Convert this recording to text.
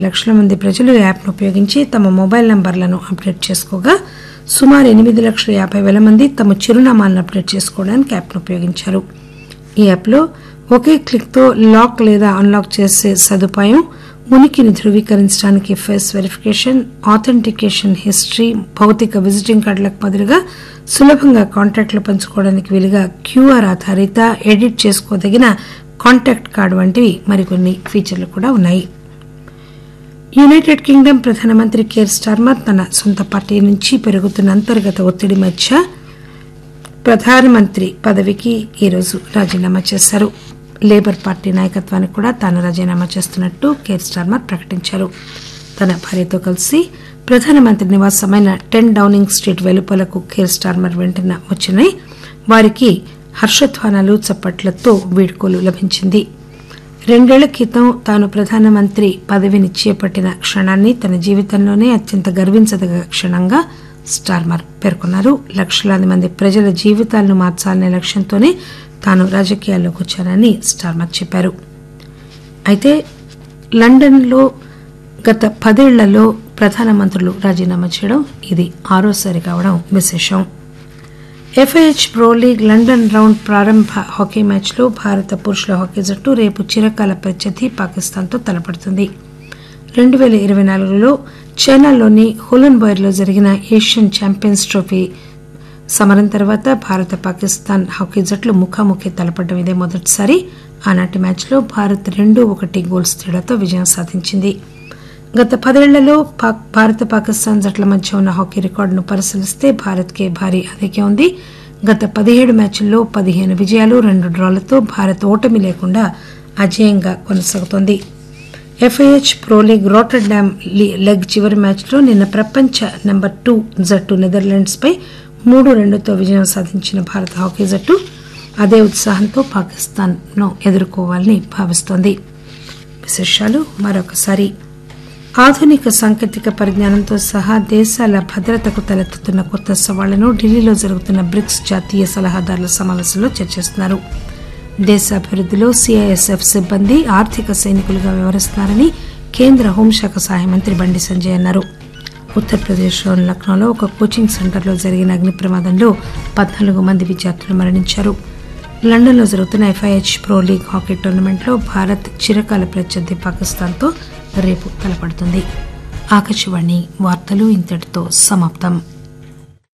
లక్షల మంది ప్రజలు ఈ యాప్ను ఉపయోగించి తమ మొబైల్ నంబర్లను అప్డేట్ చేసుకోగా సుమారు ఎనిమిది లక్షల యాభై వేల మంది తమ చిరునామాలను అప్డేట్ చేసుకోవడానికి యాప్ను ఉపయోగించారు ఈ యాప్లో ఒకే క్లిక్తో లాక్ లేదా అన్లాక్ చేసే సదుపాయం ఉనికిని ధృవీకరించడానికి ఫేస్ వెరిఫికేషన్ ఆథెంటికేషన్ హిస్టరీ భౌతిక విజిటింగ్ కార్డులకు బదులుగా సులభంగా కాంటాక్ట్లు పంచుకోవడానికి వీలుగా క్యూఆర్ ఆధారిత ఎడిట్ చేసుకోదగిన కాంటాక్ట్ కార్డు వంటివి మరికొన్ని ఫీచర్లు కూడా ఉన్నాయి యునైటెడ్ కింగ్డమ్ ప్రధానమంత్రి కేర్ స్టార్మర్ తన సొంత పార్టీ నుంచి పెరుగుతున్న అంతర్గత ఒత్తిడి మధ్య ప్రధానమంత్రి పదవికి ఈరోజు రాజీనామా చేశారు లేబర్ పార్టీ నాయకత్వానికి కూడా తాను రాజీనామా చేస్తున్నట్టు కేర్ స్టార్మర్ ప్రకటించారు తన భార్యతో కలిసి ప్రధానమంత్రి నివాసమైన టెన్ డౌనింగ్ స్ట్రీట్ వెలుపలకు కేర్ స్టార్మర్ వెంటనే వచ్చినాయి వారికి హర్షధ్వానాలు చప్పట్లతో వీడ్కోలు లభించింది రెండేళ్ల క్రితం తాను ప్రధానమంత్రి పదవిని చేపట్టిన క్షణాన్ని తన జీవితంలోనే అత్యంత గర్వించదగ క్షణంగా స్టార్మర్ పేర్కొన్నారు లక్షలాది మంది ప్రజల జీవితాలను మార్చాలనే లక్ష్యంతోనే తాను రాజకీయాల్లోకి వచ్చానని స్టార్మర్ చెప్పారు అయితే లండన్లో గత పదేళ్లలో ప్రధానమంత్రులు రాజీనామా చేయడం ఇది ఆరోసారి కావడం విశేషం FIH pro league London round ప్రారంభ హాకీ మ్యాచ్లో భారత పురుషుల హాకీ జట్టు రేపు చిరకాల ప్రత్యర్థి పాకిస్తాన్తో తలపడుతుంది రెండు పేల ఇరవై నాలుగులో చైనాలోని హులన్బోయర్లో జరిగిన ఏషియన్ ఛాంపియన్స్ ట్రోఫీ సమరం తర్వాత భారత పాకిస్తాన్ హాకీ జట్లు ముఖాముఖి తలపడడం ఇదే మొదటిసారి ఆనాటి మ్యాచ్లో భారత్ రెండు ఒకటి గోల్స్ తేడాతో విజయం సాధించింది గత పదేళ్లలో పాక్ భారత పాకిస్తాన్ జట్ల మధ్య ఉన్న హాకీ రికార్డును పరిశీలిస్తే భారత్కే భారీ ఆధిక్యం ఉంది గత పదిహేడు మ్యాచ్ల్లో పదిహేను విజయాలు రెండు డ్రాలతో భారత్ ఓటమి లేకుండా అజేయంగా కొనసాగుతోంది FIH pro league Rotterdam leg చివరి మ్యాచ్లో నిన్న ప్రపంచ నెంబర్ టూ జట్టు నెదర్లాండ్స్ పై మూడు రెండుతో విజయం సాధించిన భారత హాకీ జట్టు అదే ఉత్సాహంతో పాకిస్తాన్ ను ఎదుర్కోవాలని భావిస్తోంది విశేషాలు మరొకసారి ఆధునిక సాంకేతిక పరిజ్ఞానంతో సహా దేశాల భద్రతకు తలెత్తుతున్న కొత్త సవాళ్లను ఢిల్లీలో జరుగుతున్న బ్రిక్స్ జాతీయ సలహాదారుల సమావేశంలో చర్చిస్తున్నారు దేశాభివృద్దిలో సిఐఎస్ఎఫ్ సిబ్బంది ఆర్థిక సైనికులుగా వ్యవహరిస్తున్నారని కేంద్ర హోంశాఖ సహాయ మంత్రి బండి సంజయ్ అన్నారు ఉత్తరప్రదేశ్లోని లక్నోలో ఒక కోచింగ్ సెంటర్లో జరిగిన అగ్ని ప్రమాదంలో పద్నాలుగు మంది విద్యార్థులు మరణించారు లండన్లో జరుగుతున్న ఎఫ్ఐహెచ్ ప్రో లీగ్ హాకీ టోర్నమెంట్లో భారత్ చిరకాల ప్రత్యర్థి పాకిస్తాన్తో రేపు తలపడుతుంది ఆకాశవాణి వార్తలు ఇంతటితో సమాప్తం